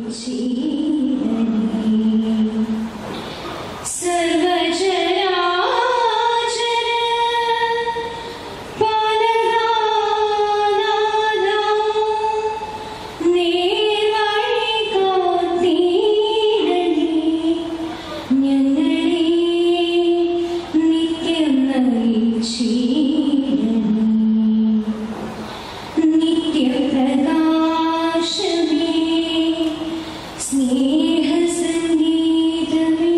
നിത്യപ്രകാശമേ സ്നേഹസംഗീതമേ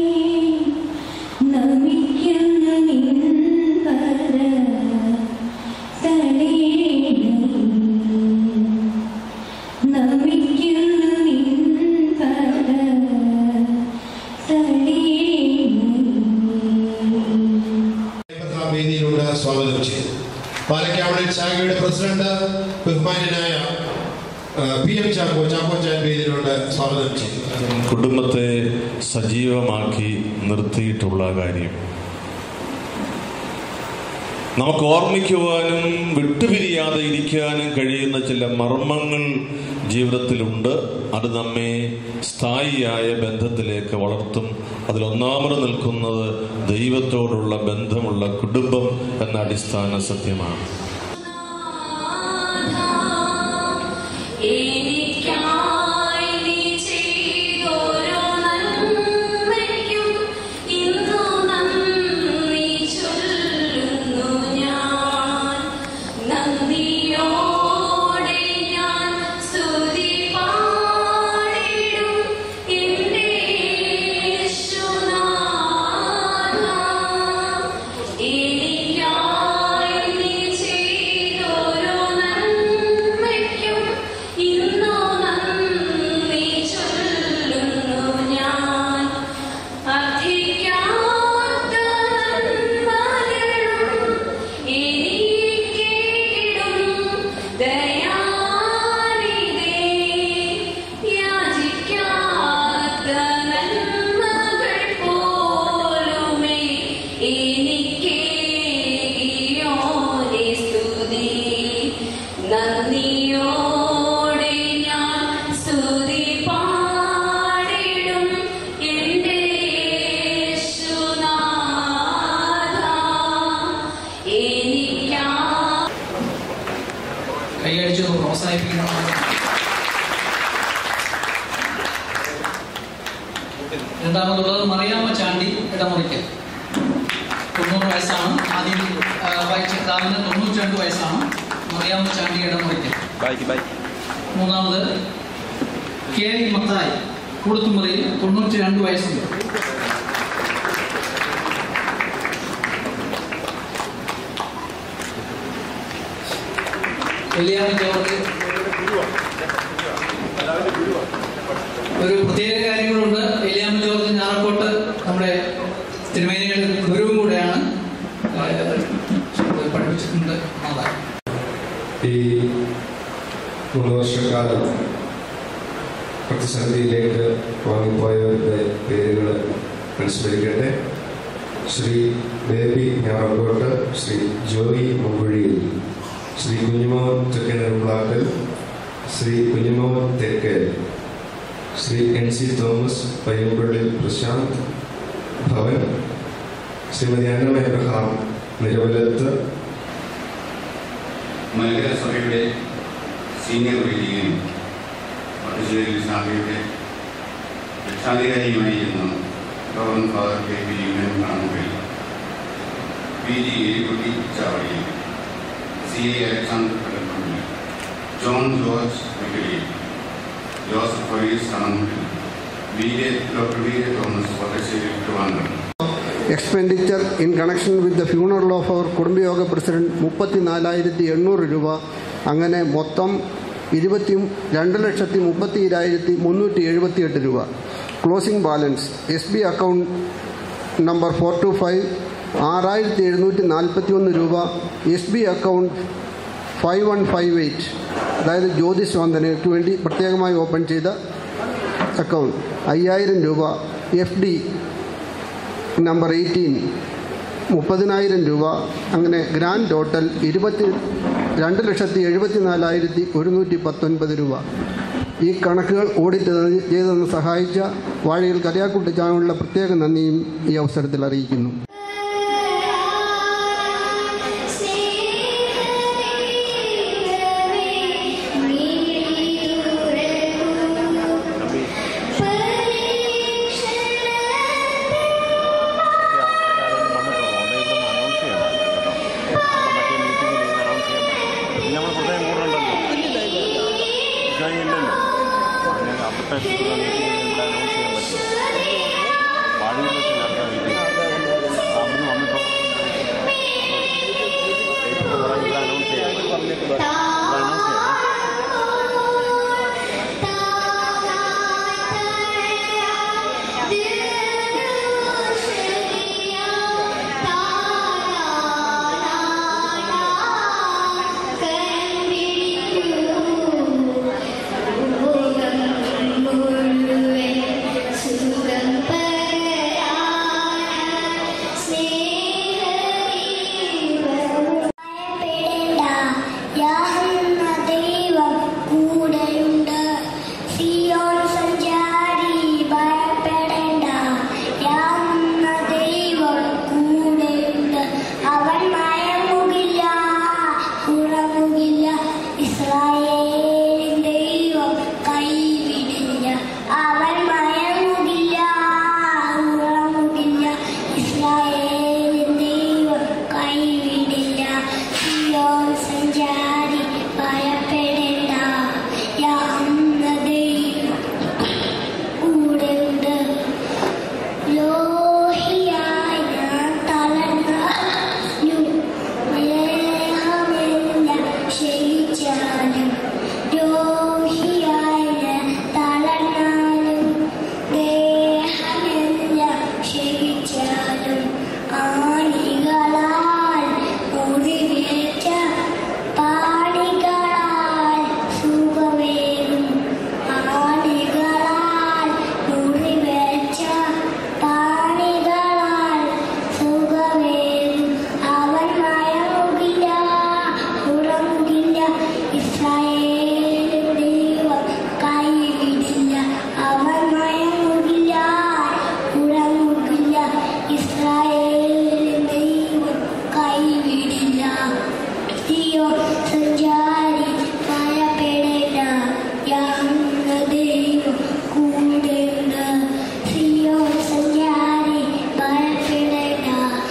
നമിക്കുന്ന നിൻപര തളേണം നമിക്കുന്ന നിൻപര തളേണം ആ വേദിയിലൂടെ സ്വാഗതം ചെയ്തു പാലക്കാട് ശാഖയുടെ പ്രസിഡന്റ് ബഹുമാന്യനായ ആ, പി എം ചാക്കോ ചാക്കോ ചാൻ വേദിയിലൂടെ സ്വാഗതം ചെയ്തു കുടുംബത്തെ സജീവമാക്കി നിർത്തിയിട്ടുള്ള കാര്യം നമുക്ക് ഓർമ്മിക്കുവാനും വിട്ടുപിരിയാതെ ഇരിക്കാനും കഴിയുന്ന ചില മർമ്മങ്ങൾ ജീവിതത്തിലുണ്ട് അത് നമ്മെ സ്ഥായിയായ ബന്ധത്തിലേക്ക് വളർത്തും അതിലൊന്നാമത് നിൽക്കുന്നത് ദൈവത്തോടുള്ള ബന്ധമുള്ള കുടുംബം എന്ന അടിസ്ഥാന സത്യമാണ് എനിക്കായി നീ ചെയ്തോരോ നന്മയ്ക്കും ഇന്നു നന്ദി ചൊല്ലുന്നു ഞാൻ നന്ദിയോടെ ഞാൻ സ്തുതി പാടിടും എൻ്റെ യേശുനാഥ എനിക്കായി നീ ചെയ്തോരോ നന്മയ്ക്കും ഇന്നു നന്ദി ചൊല്ലുന്നു ഞാൻ അധികാത്ത നന്മകളും എനിക്കേകിടും ദയാനിധേ യാചിക്കാത്ത നന്മകൾ പോലുമേ എനിക്കേകിയോനെ സ്തുതി നന്ദിയോടെ ഞാൻ സ്തുതി പാടിടും എൻ്റെ യേശുനാഥ എനിക്കാ കൈയടിച്ച് പ്രോത്സാഹിപ്പിക്കണം രണ്ടാമതുള്ളത് മറിയാമ്മ ചാണ്ടി ഇടമുറിക്കൽ തൊണ്ണൂറ് വയസ്സാണ് ആദ്യം ആ, വായിച്ച ദാമിന് തൊണ്ണൂറ്റി രണ്ട് വയസ്സാണ് മറിയാമ്മ ചാണ്ടി ഇടമുറിക്കൽ മൂന്നാമത് കെ വി മത്തായി കൂടത്തുമുറിയിൽ തൊണ്ണൂറ്റി രണ്ട് വയസ്സുണ്ട് വെള്ളിയാമ ജോർജ് ഒരു പ്രത്യേക കാര്യങ്ങളുണ്ട് വെള്ളിയാമ ജോർജ് ഞാറക്കോട്ട് നമ്മുടെ തിരുമേനിയുടെ ഗുരുവും കൂടെയാണ് ഏഹ്, പഠിപ്പിച്ചിട്ടുണ്ട് നന്നായി ഈ മൂന്ന് വർഷക്കാലം പ്രതിസന്ധിയിലേക്ക് വാങ്ങിപ്പോയവരുടെ പേരുകൾ അനുസ്മരിക്കട്ടെ Shri Baby Njarakkot Shri Joy Mumpuzhiyil Shri Kunjumon Thekkanerumplakkal Shri Kunjumon Thekkal Shri N C Thomas Payyampallil Prashant Bhavan Shrimati Annamma Abraham Niravalath Malankara സഭയുടെ സീനിയർ വൈദികനും പട്ടുശ്ശേരി സഭയുടെ രക്ഷാധികാരിയുമായി ഇരുന്ന ഗവർണർ ഫാദർ കെ പി യൂണിയൻ കാണാൻ കഴിയും P G Elikkutty Chavadiyil C A Alexander Kadalppally John George Vikkaliyil Joseph Faris Kanamuttil V J doctor V J Thomas Pattasseri Trivandrum expenditure in connection with the funeral of our കുടുംബയോഗ president മുപ്പത്തി നാലായിരത്തി എണ്ണൂറ് രൂപ അങ്ങനെ മൊത്തം ഇരുപത്തി രണ്ട് ലക്ഷത്തി മുപ്പത്തി ഏഴായിരത്തി മുന്നൂറ്റി എഴുപത്തിയെട്ട് രൂപ closing balance S B account number four two five ആറായിരത്തി എഴുന്നൂറ്റി നാൽപ്പത്തി ഒന്ന് രൂപ S B account five one five eight അതായത് ജ്യോതിഷ് വന്ദനയ്ക്ക് വേണ്ടി പ്രത്യേകമായി ഓപ്പൺ ചെയ്ത അക്കൗണ്ട് അയ്യായിരം രൂപ എഫ് ഡി നമ്പർ എയ്റ്റീൻ മുപ്പതിനായിരം രൂപ അങ്ങനെ ഗ്രാൻഡ് ടോട്ടൽ ഇരുപത്തി രണ്ട് ലക്ഷത്തി എഴുപത്തി നാലായിരത്തി ഒരുന്നൂറ്റി പത്തൊൻപത് രൂപ ഈ കണക്കുകൾ ഓഡിറ്റ് ചെയ്തെന്ന് സഹായിച്ച വാഴയിൽ കറിയാക്കുട്ടിച്ചാനുള്ള പ്രത്യേക നന്ദിയും ഈ അവസരത്തിൽ അറിയിക്കുന്നു അവൻ മയങ്ങുകില്ല ഉറങ്ങുകില്ല ഇസ്രായേലിൻ ദൈവം കൈവിടില്ല അവൻ മയങ്ങുകില്ല ഉറങ്ങുകില്ല ഇസ്രായേലിൻ ദൈവം കൈവിടില്ല സിയോൻ സഞ്ചാരി ഭയപ്പെടേണ്ട യാന്ന ദൈവം കൂടെയുണ്ട് ലോഹിയായ ഞാൻ തളർന്നാലും ദേഹമെല്ലാം ക്ഷയിച്ചാലും ലോഹിയായ ഞാൻ തളർന്നാലും ദേഹമെല്ലാം ക്ഷയിച്ചാലും ആണികളാൽ മുറിവേറ്റ പാണികളാൽ സുഖമേറും ആണികളാൽ മുറിവേറ്റ പാണികളാൽ സുഖമേറും അവൻ മയങ്ങുകില്ല ഉറങ്ങുകില്ല ഇസ്രായേലിൻ ദൈവം കൈവിടില്ല അവൻ മയങ്ങുകില്ല ഉറങ്ങുകില്ല ഇസ്രായേലിൻ ദൈവം കൈവിടില്ല സിയോ സഞ്ചാരി ഭയപ്പെടേണ്ട യാന്ന ദൈവം കൂടെയുണ്ട് സിയോ സഞ്ചാരി ഭയപ്പെടേണ്ട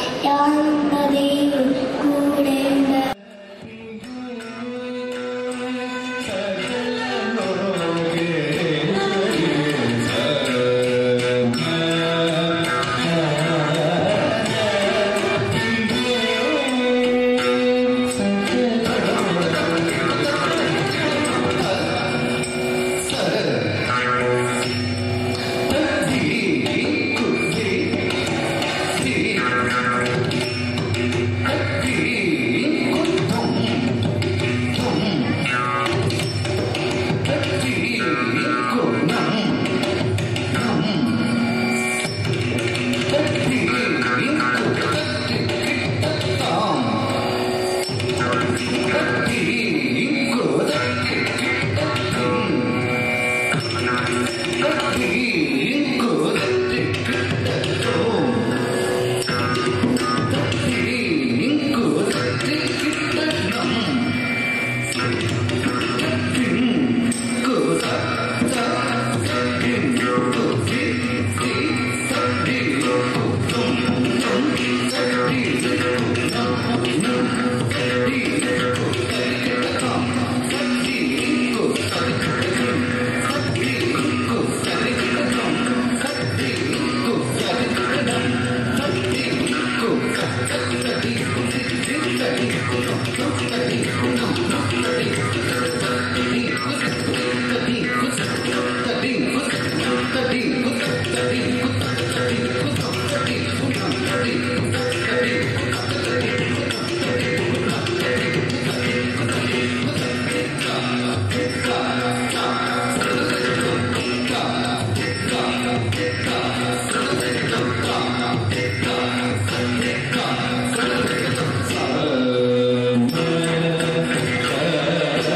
യാന്ന ദൈവം കൂടെയുണ്ട് Thank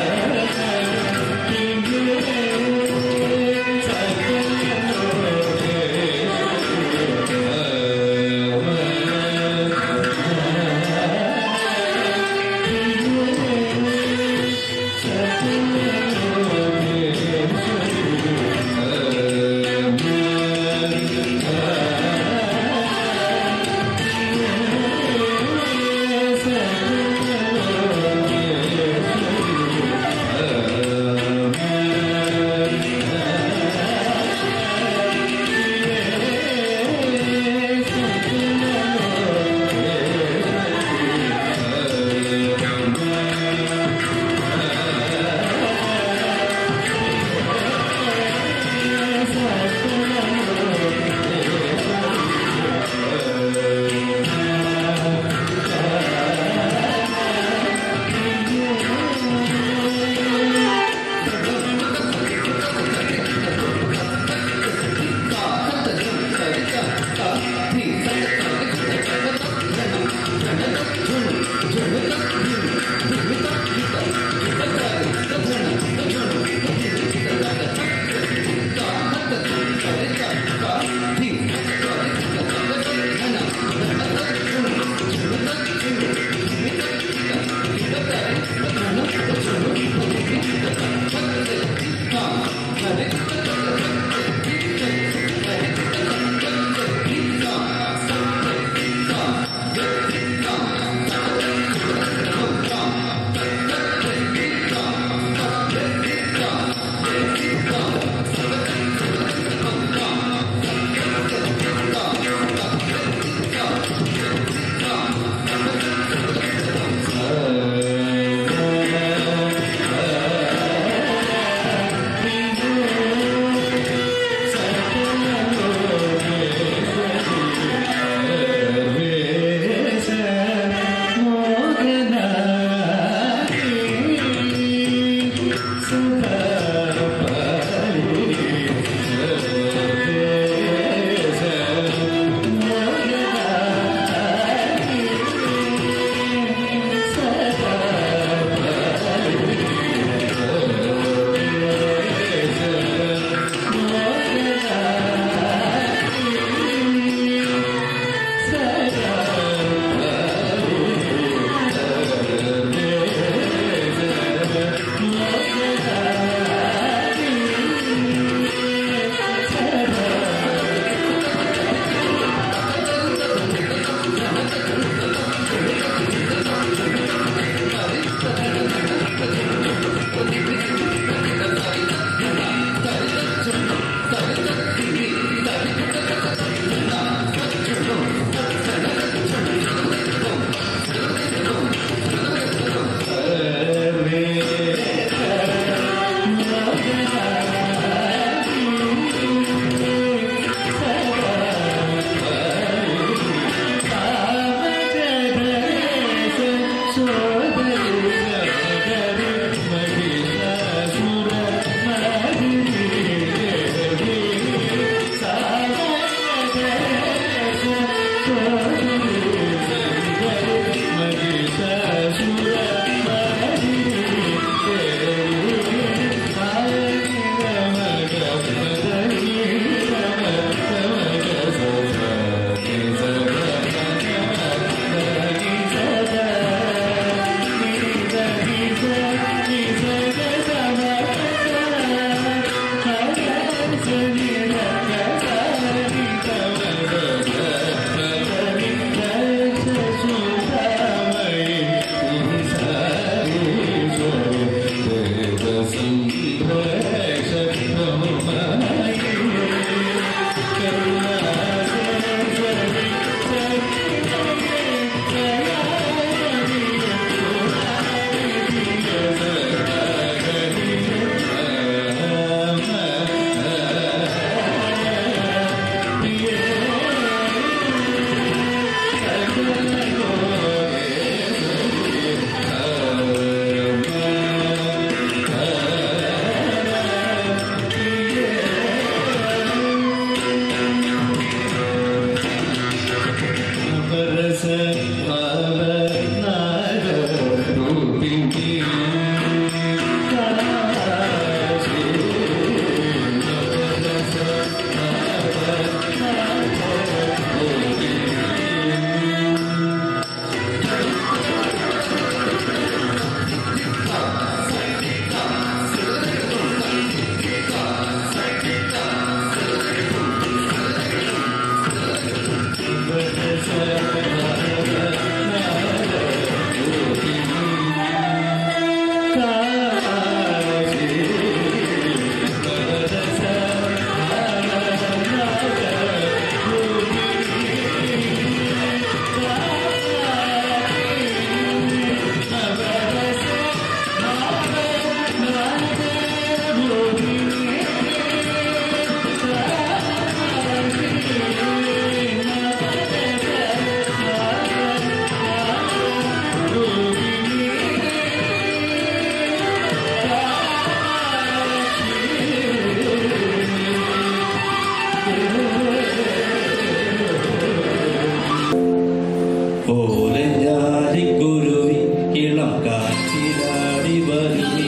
ഇളം കാറ്റിലാടി വരുവി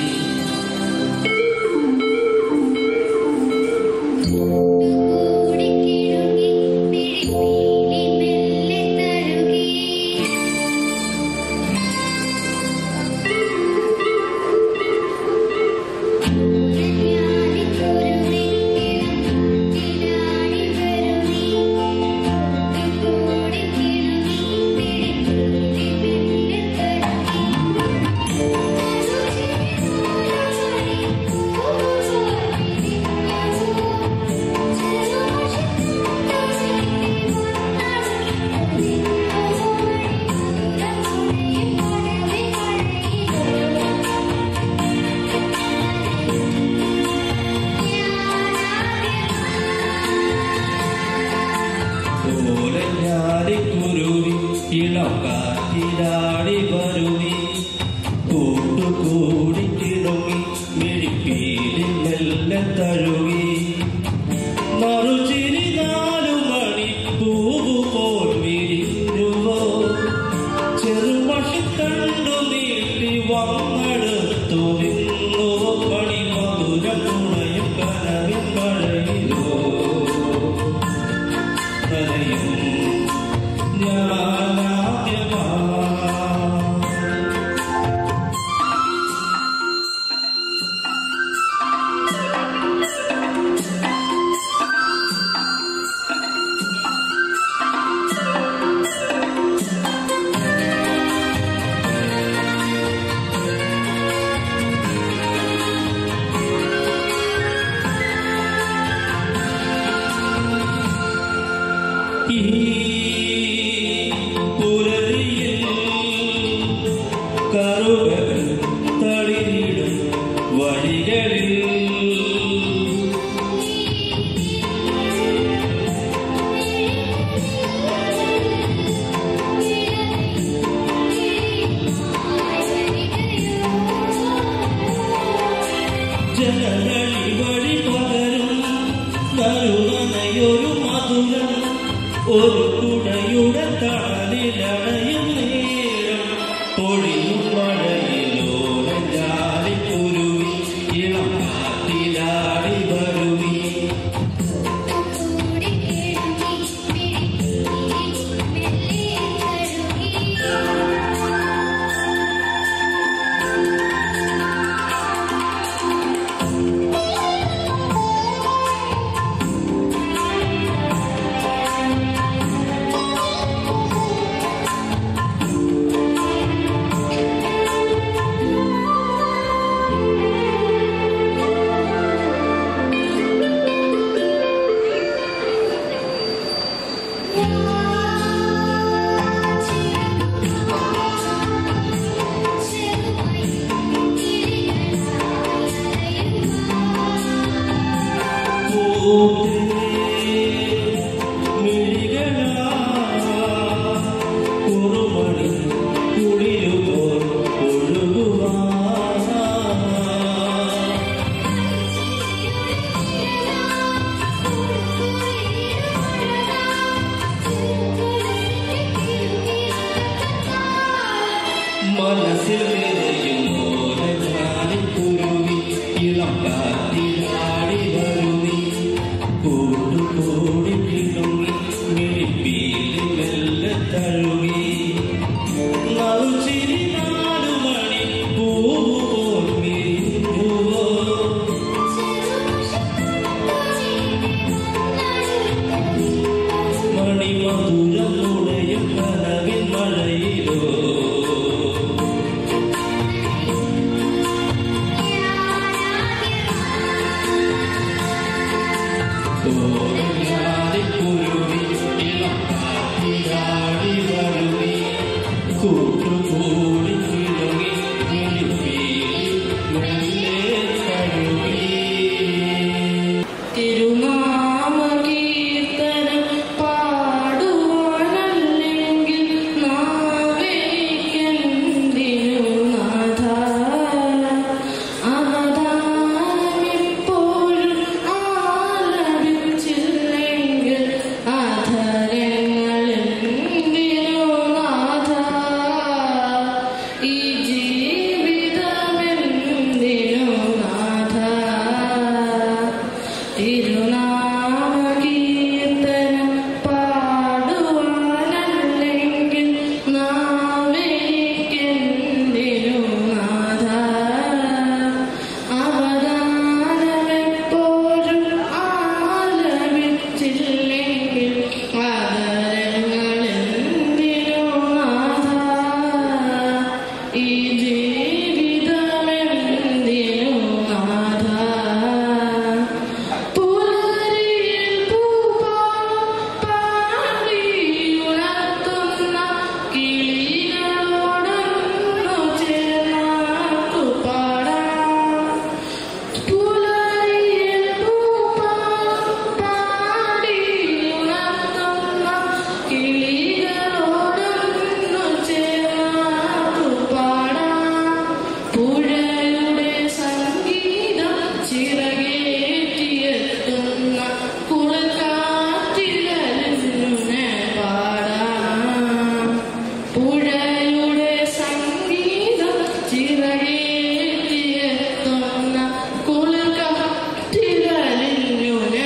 ഓലഞ്ഞാലിക്കുരുവി ഇളം കാറ്റിലാടി വരുവി കൂട്ടുകൂടി കിണുങ്ങി മിഴിപ്പീലി മെല്ലെ തഴുകി മറുചിരി നാലു മണി പൂവു പോൽ വിരിഞ്ഞുവോ ചെറുമഷി കണ്ടു നീട്ടി വന്നെടുത്തു നിന്നുവോ പണി മധുരം തുണയും കനവിൻ മഴയിലോ നനയും ഞാനാദ്യമാ ഈ പുലരിയിൽ കറുകൾ തളിരിടും വഴികളിൽ ജനങ്ങളി വഴി പകരും കരുണനയൊരു മധുരം ഒരു കുടയുടെ തണലിലണയും നേരം പൊഴിയും മഴയിലോരഞ്ഞാടി കുരുവി ഇളം കാറ്റിലാടി വരുവി Thank ജീവിതമെന്തിനു നാഥ പുലരിയിൽ പൂപ്പാടിയുണർത്തുന്ന കിളികളോടൊന്നു ചേർന്നു പാടാം പുലരിയിൽ പൂപ്പാടിയുണർത്തുന്ന കിളികളോടൊന്നു ചേർന്നു പാടാം പുഴയുടെ സംഗീതം ചിറകേറ്റിയെത്തുന്ന കുളക്കാറ്റിലലിഞ്ഞുനെ പാടാം പുഴയുടെ സംഗീതം ചിറകേറ്റിയെത്തുന്ന കുളക്കാറ്റിലലിഞ്ഞുനെ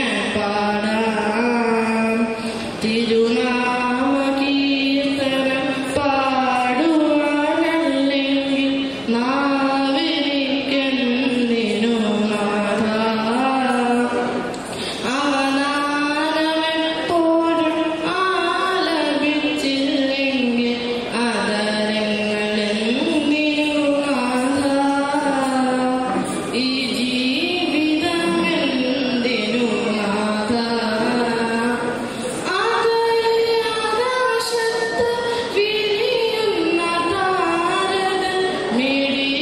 പാടാം തിരുനാമ കീർത്തനം പാടുവാനല്ലെങ്കിൽ നാവിനിക്കെന്തിനു നാഥ അവനാനമെപ്പോഴും ആലപിച്ചില്ലെങ്കിൽ അതരങ്ങളെന്തിനു നാഥ ഈ ജീവിതമെന്തിനു നാഥ ആകാശത്ത് വിരിയുന്ന താരകൾ മിഴിയിൽ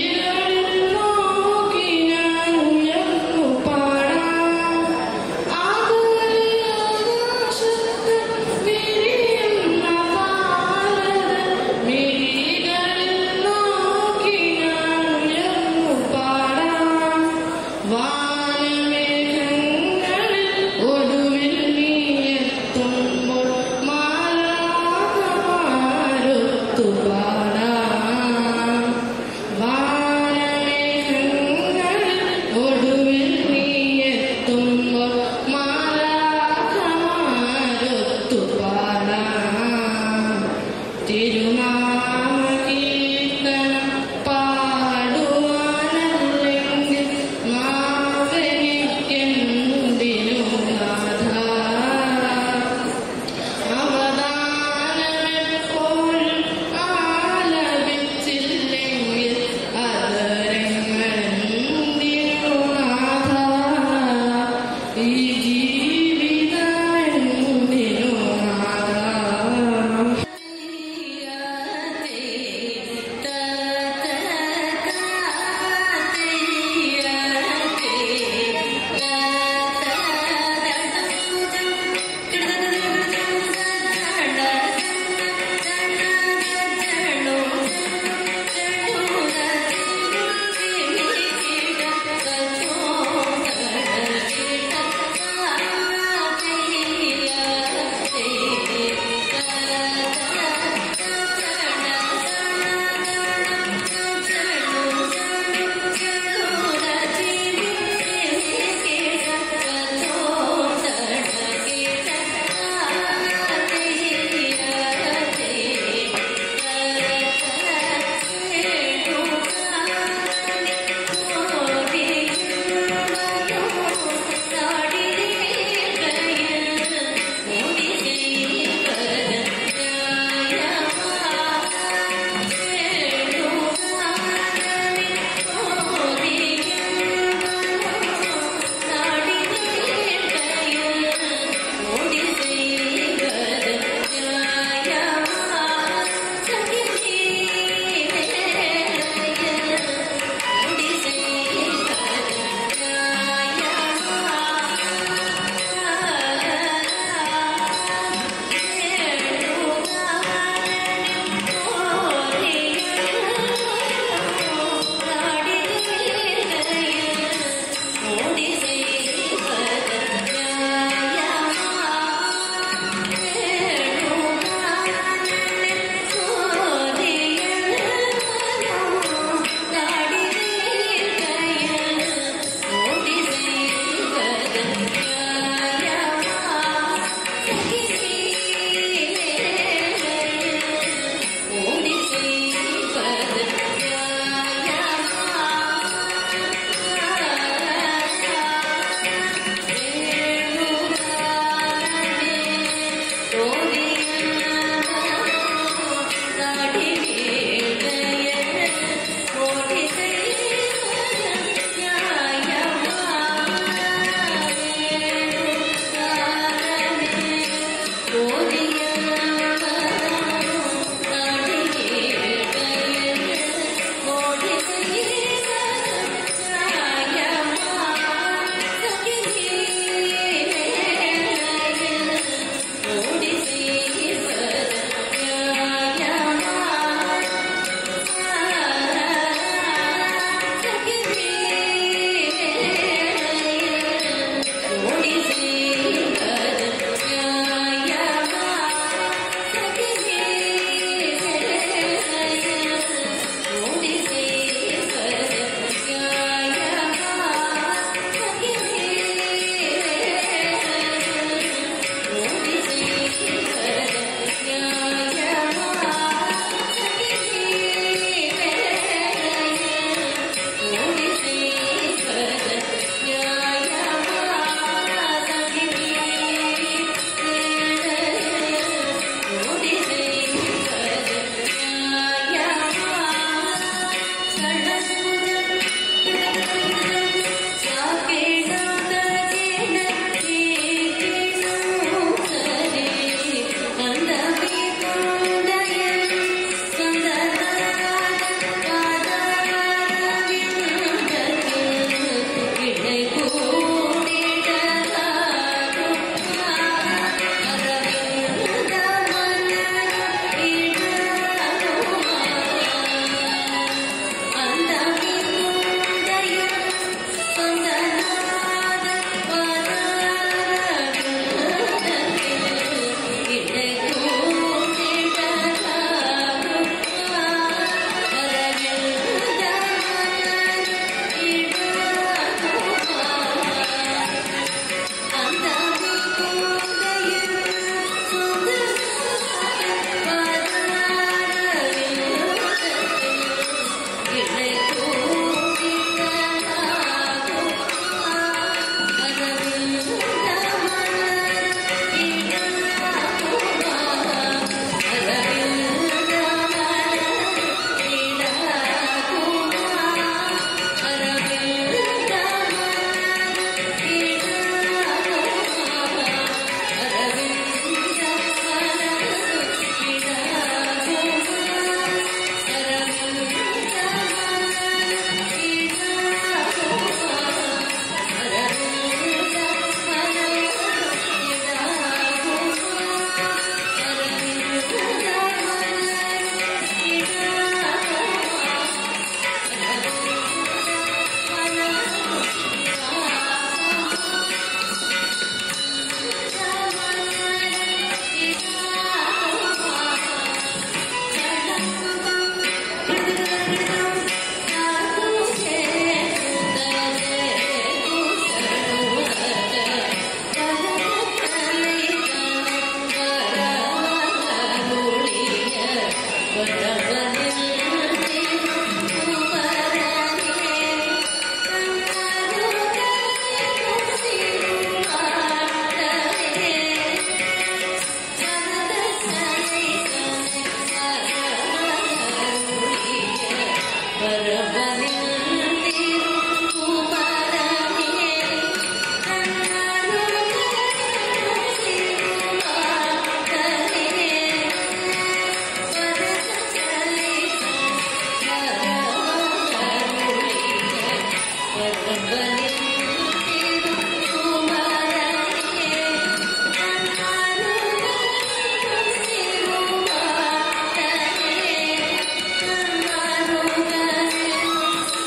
ും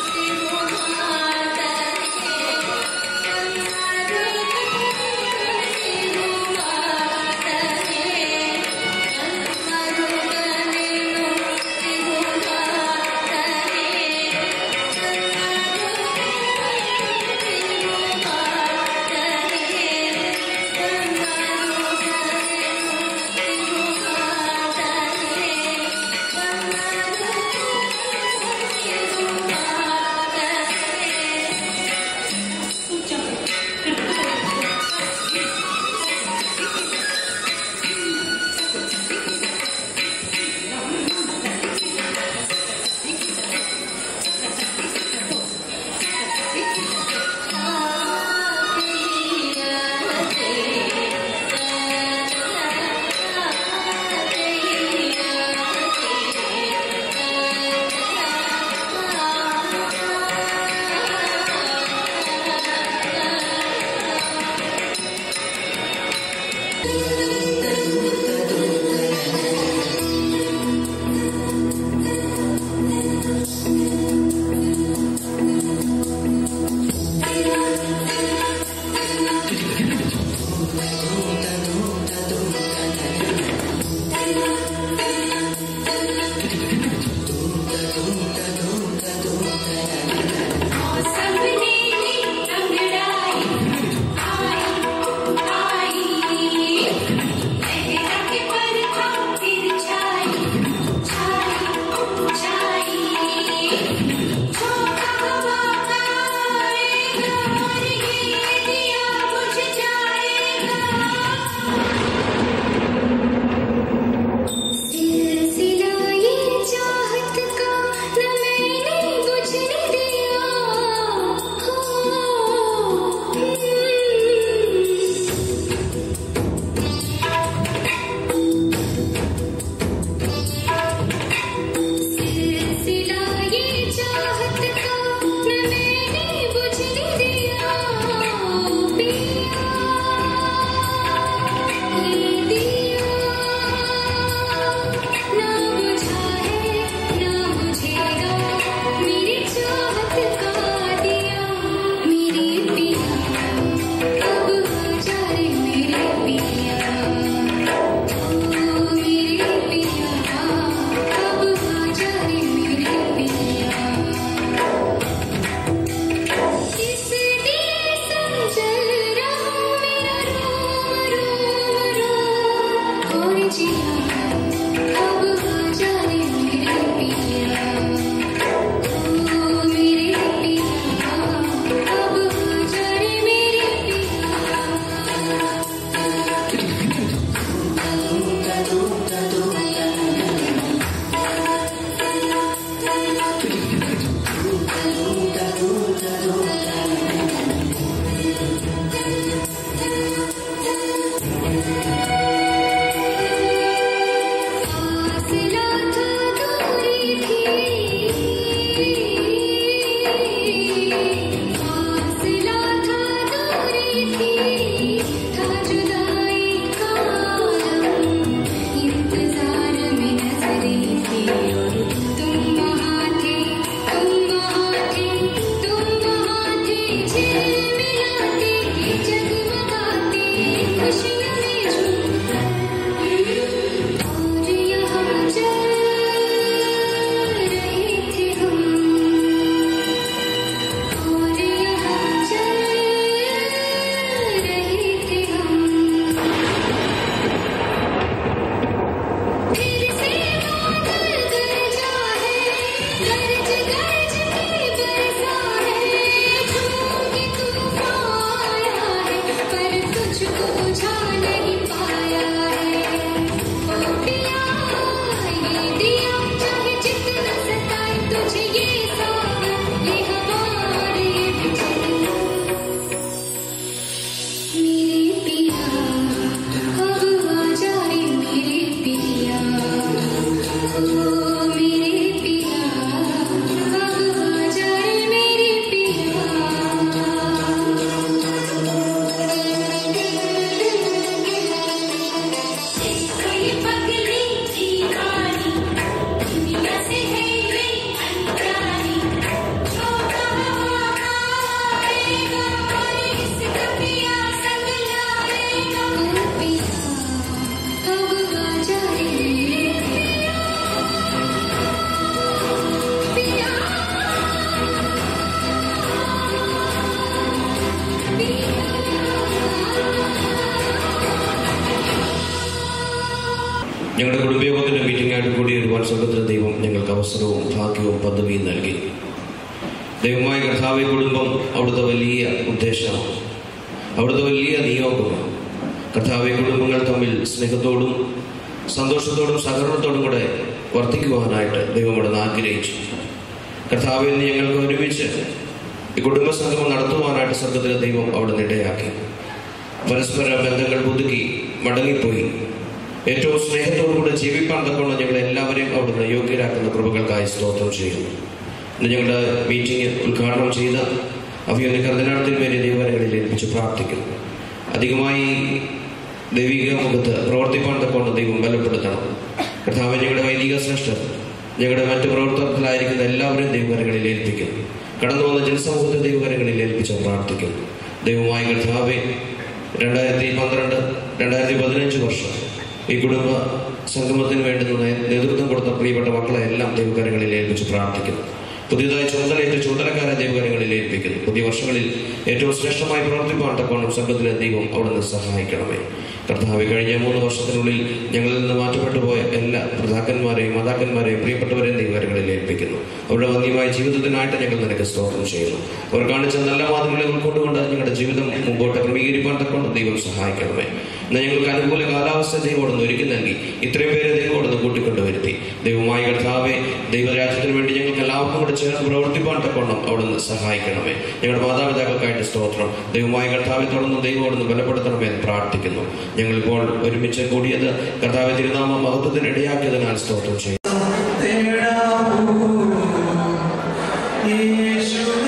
ഞങ്ങളുടെ കുടുംബയോഗത്തിന്റെ മീറ്റിംഗ് ആയിട്ട് കൂടി ഒരുപാട് സംഘത്തിന് ദൈവം ഞങ്ങൾക്ക് അവസരവും ഭാഗ്യവും പദവിയും നൽകി ദൈവമായ കർത്താവെ കുടുംബം അവിടുത്തെ വലിയ ഉദ്ദേശമാണ് അവിടുത്തെ വലിയ നിയോഗമാണ് കർത്താവെ കുടുംബങ്ങൾ തമ്മിൽ സ്നേഹത്തോടും സന്തോഷത്തോടും സഹകരണത്തോടും കൂടെ വർദ്ധിക്കുവാനായിട്ട് ദൈവം അവിടുന്ന് ആഗ്രഹിച്ചു കർത്താവിൽ നിന്ന് ഞങ്ങൾക്ക് ഒരുമിച്ച് ഈ കുടുംബ സംഗമം നടത്തുവാനായിട്ട് സ്വർഗത്തിലെ ദൈവം അവിടുന്ന് ഇടയാക്കി പരസ്പര ബന്ധങ്ങൾ പുതുക്കി മടങ്ങിപ്പോയി ഏറ്റവും സ്നേഹത്തോടുകൂടെ ജീവിപ്പാൻ തക്കൊണ്ട് ഞങ്ങൾ എല്ലാവരെയും അവിടുന്ന് യോഗ്യരാക്കുന്ന കൃപകൾക്കായി സ്തോത്രം ചെയ്യുന്നു ഇന്ന് ഞങ്ങളുടെ മീറ്റിംഗ് ഉദ്ഘാടനം ചെയ്ത അഭിയൊന്ന് കർദിനാളത്തിന് വേണ്ടി ദൈവങ്ങളിൽ ഏൽപ്പിച്ച് പ്രാർത്ഥിക്കുന്നു അധികമായി ദൈവിക മുഖത്ത് പ്രവർത്തിപ്പാൻ തക്കൊണ്ട് ദൈവം ബലപ്പെടുത്തണം കർത്താവ് ഞങ്ങളുടെ വൈദിക ശ്രേഷ്ഠർ ഞങ്ങളുടെ മറ്റു പ്രവർത്തനത്തിലായിരിക്കുന്ന എല്ലാവരെയും ദൈവകരങ്ങളിൽ ഏൽപ്പിക്കുന്നു കടന്നു വന്ന ജനസമൂഹത്തെ ദൈവകരങ്ങളിൽ ഏൽപ്പിച്ച് പ്രാർത്ഥിക്കുന്നു ദൈവമായ കർത്താവെ രണ്ടായിരത്തി പന്ത്രണ്ട് രണ്ടായിരത്തി പതിനഞ്ച് വർഷം ഈ കുടുംബ സംഗമത്തിന് വേണ്ടുന്ന നേ- നേതൃത്വം കൊടുത്ത പ്രിയപ്പെട്ട മക്കളെ എല്ലാം ദൈവകരങ്ങളിൽ ഏൽപ്പിച്ച് പ്രാർത്ഥിക്കുന്നു പുതിയതായി ചുമതലയേറ്റ ചുമതലക്കാരെ ദൈവകരങ്ങളിൽ ഏൽപ്പിക്കുന്നു പുതിയ വർഷങ്ങളിൽ ഏറ്റവും ശ്രേഷ്ഠമായി പ്രവർത്തിപ്പാൻ തക്കോണം സംഘത്തിലെ ദൈവം അവിടുന്ന് സഹായിക്കണമേ കർത്താവ് കഴിഞ്ഞ മൂന്ന് വർഷത്തിനുള്ളിൽ ഞങ്ങളിൽ നിന്ന് മാറ്റപ്പെട്ടു പോയ എല്ലാ പ്രധാക്കന്മാരെയും മാതാക്കന്മാരെയും പ്രിയപ്പെട്ടവരെയും ദൈവകരങ്ങളിൽ ഏൽപ്പിക്കുന്നു അവരുടെ വന്യമായ ജീവിതത്തിനായിട്ട് ഞങ്ങൾ നിനക്ക് സ്തോത്രം ചെയ്യുന്നു അവർ കാണിച്ച നല്ല മാതൃകളെ ഉൾക്കൊണ്ടുകൊണ്ട് ഞങ്ങളുടെ ജീവിതം മുമ്പോട്ട് ക്രമീകരിപ്പാൻ തക്കൊണ്ട് ദൈവം സഹായിക്കണമേ ഇന്ന് ഞങ്ങൾക്ക് അനുകൂല കാലാവസ്ഥ ദൈവോടൊന്ന് ഒരുക്കി നൽകി ഇത്രയും പേരെ ദൈവോടൊന്ന് കൂട്ടിക്കൊണ്ടുവരുത്തി ദൈവമായ കർത്താവെ ദൈവരാജ്യത്തിന് വേണ്ടി ഞങ്ങൾക്ക് എല്ലാവർക്കും കൂടെ ചേർന്ന് പ്രവർത്തിപ്പാൻ തക്കോണം അവിടുന്ന് സഹായിക്കണമേ ഞങ്ങളുടെ മാതാപിതാക്കൾക്കായിട്ട് സ്തോത്രം ദൈവമായ കർത്താവെ തുടർന്ന് ദൈവോടൊന്ന് ബലപ്പെടുത്തണമേ എന്ന് പ്രാർത്ഥിക്കുന്നു ഞങ്ങളിപ്പോൾ ഒരുമിച്ച് കൂടിയത് കർത്താവ് തിരുനാമ മഹത്വത്തിന് ഇടയാക്കിയതിനാൽ സ്തോത്രം ചെയ്യും യേശുവേ